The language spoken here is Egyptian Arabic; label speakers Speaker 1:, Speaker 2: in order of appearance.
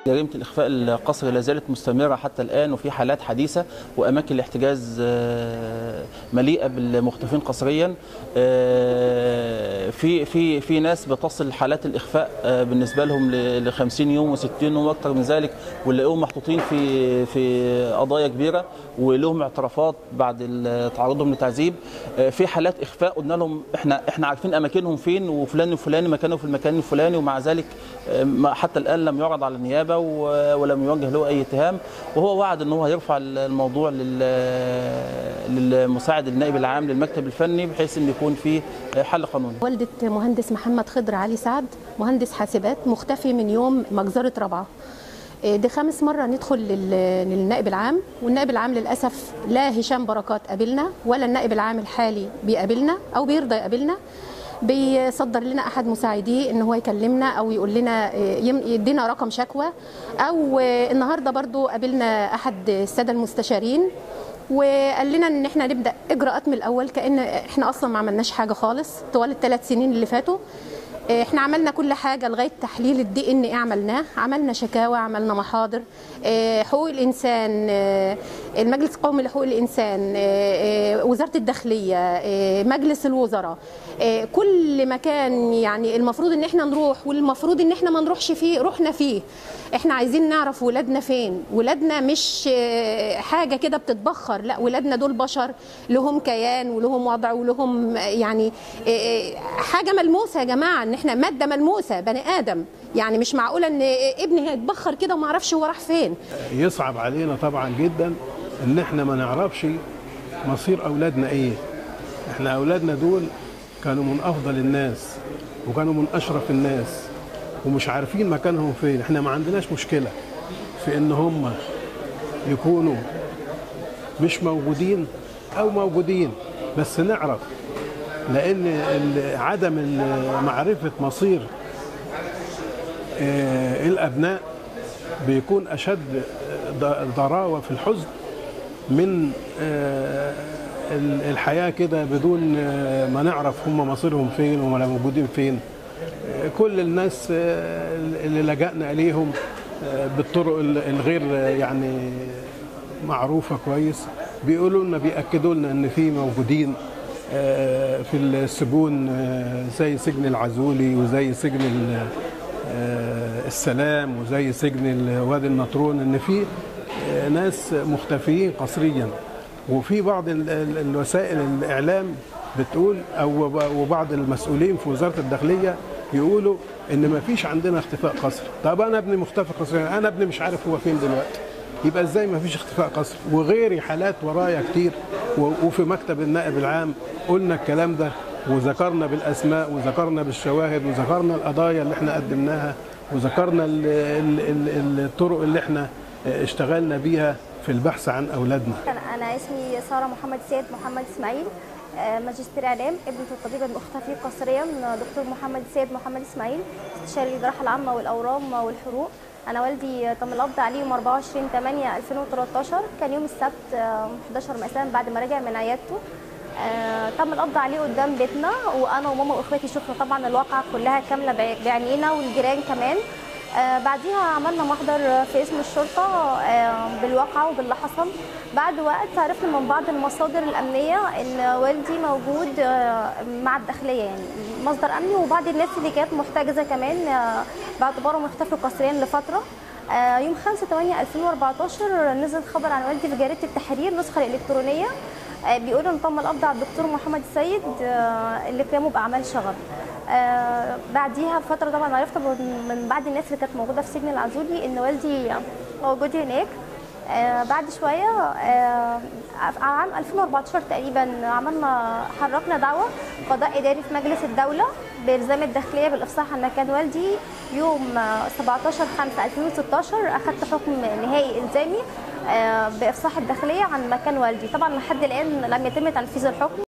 Speaker 1: جريمة الإخفاء القسري لا زالت مستمرة حتى الآن وفي حالات حديثة وأماكن الاحتجاز آه، مليئة بالمختفين قسريا آه، في في في ناس بتصل حالات الإخفاء آه، بالنسبة لهم ل 50 يوم و60 يوم وأكثر من ذلك ونلاقيهم محطوطين في في قضايا كبيرة ولهم اعترافات بعد ال- تعرضهم لتعذيب آه، في حالات إخفاء قلنا لهم إحنا إحنا عارفين أماكنهم فين وفلان الفلاني مكانه في المكان الفلاني ومع ذلك آه، ما- حتى الآن لم يعرض على النيابة و- ولم يوجه له أي اتهام وهو وعد أن هو هيرفع الموضوع لل- للمساعد النائب العام للمكتب الفني بحيث أن يكون في حل قانوني
Speaker 2: والدة مهندس محمد خضر علي سعد مهندس حاسبات مختفي من يوم مجزرة رابعة إيه، دي خامس مرة ندخل لل- للنائب العام والنائب العام للأسف لا هشام بركات قابلنا ولا النائب العام الحالي بيقابلنا أو بيرضى يقابلنا بيصدر لنا احد مساعديه ان هو يكلمنا او يقول لنا إيه، يم- يدينا رقم شكوى او إيه، النهارده برضو قابلنا احد الساده المستشارين وقال لنا ان احنا نبدا اجراءات من الاول كان احنا اصلا ما عملناش حاجه خالص طوال الثلاث سنين اللي فاتوا احنا عملنا كل حاجه لغايه تحليل الدي ان ايه عملناه عملنا شكاوى عملنا محاضر اه، حقوق الانسان اه، المجلس القومي لحقوق الانسان اه، اه، وزاره الداخليه اه، مجلس الوزراء اه، كل مكان يعني المفروض ان احنا نروح والمفروض ان احنا ما نروحش فيه رحنا فيه احنا عايزين نعرف ولادنا فين ولادنا مش اه، حاجه كده بتتبخر لا ولادنا دول بشر لهم كيان ولهم وضع ولهم يعني اه، اه، حاجه ملموسه يا جماعه ان احنا ماده ملموسه بني ادم يعني مش معقوله ان ابني هيتبخر كده وما اعرفش هو راح فين
Speaker 3: يصعب علينا طبعا جدا ان احنا ما نعرفش مصير اولادنا ايه احنا اولادنا دول كانوا من افضل الناس وكانوا من اشرف الناس ومش عارفين مكانهم فين احنا ما عندناش مشكله في ان هم يكونوا مش موجودين او موجودين بس نعرف لان ال- عدم ال- معرفه مصير آه، الابناء بيكون اشد ض- ضراوه في الحزن من آه، ال- الحياه كده بدون آه، ما نعرف هم مصيرهم فين ولا موجودين فين آه، كل الناس آه، اللي لجأنا اليهم آه، بالطرق ال- الغير آه، يعني معروفه كويس بيقولوا لنا بياكدوا لنا ان في موجودين آه، في السجون آه، زي سجن العزولي وزي سجن ال- آه، السلام وزي سجن ال- وادي النطرون ان في آه، ناس مختفيين قسريا وفي بعض ال- ال- الوسائل الاعلام بتقول او وبعض المسؤولين في وزاره الداخليه يقولوا ان ما فيش عندنا اختفاء قسري طب انا ابني مختفي قسريا انا ابني مش عارف هو فين دلوقتي يبقى ازاي ما فيش اختفاء قسري وغيري حالات ورايا كتير و- وفي مكتب النائب العام قلنا الكلام ده وذكرنا بالاسماء وذكرنا بالشواهد وذكرنا القضايا اللي احنا قدمناها وذكرنا ال- ال- ال- الطرق اللي احنا اشتغلنا بيها في البحث عن اولادنا
Speaker 4: أنا- أنا اسمي سارة محمد سيد محمد إسماعيل آه، ماجستير إعلام ابنة الطبيب المختفي قسريا دكتور محمد سيد محمد إسماعيل استشاري الجراحة العامة والأورام والحروق أنا والدي تم القبض عليه يوم 24 8 2013 كان يوم السبت آه، 11 مساء بعد ما رجع من عيادته آه، تم القبض عليه قدام بيتنا وانا وماما واخواتي شفنا طبعا الواقعه كلها كامله بع- بعينينا والجيران كمان آه، بعديها عملنا محضر في اسم الشرطه آه، بالواقعه وباللي حصل بعد وقت عرفنا من بعض المصادر الامنيه ان والدي موجود آه، مع الداخليه يعني مصدر امني وبعض الناس اللي كانت محتجزه كمان آه، باعتباره مختفي قسريا لفتره آه، يوم 5 8 2014 نزل خبر عن والدي في جريده التحرير النسخه الالكترونيه آه، بيقولوا ان تم القبض على الدكتور محمد السيد آه، اللي قاموا باعمال شغب آه، بعديها بفتره طبعا عرفت من من بعض الناس اللي كانت موجوده في سجن العزولي ان والدي موجود هناك آه، بعد شويه آه، عام 2014 تقريبا عملنا حركنا دعوه قضاء اداري في مجلس الدوله بالزام الداخليه بالافصاح عن مكان والدي يوم آه، 17 5 2016 اخذت حكم نهائي الزامي آه، بافصاح الداخليه عن مكان والدي طبعا لحد الان لم يتم تنفيذ الحكم